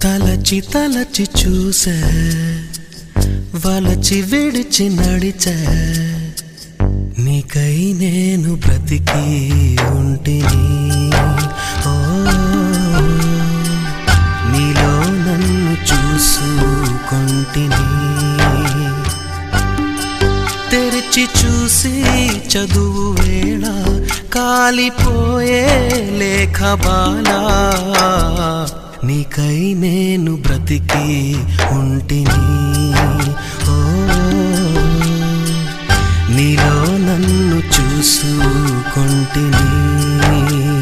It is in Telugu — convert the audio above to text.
తలచి తలచి చూసే వలచి విడిచి నడిచే నీకై నేను బ్రతికి ఉంటిని ఓ నీలో నన్ను చూసుకొంటిని తెరిచి చూసి చదువు వేళ కాలిపోయే లేఖ బాలా నీకై నేను బ్రతికి ఉంటిని ఓ నీలో నన్ను చూసుకొంటిని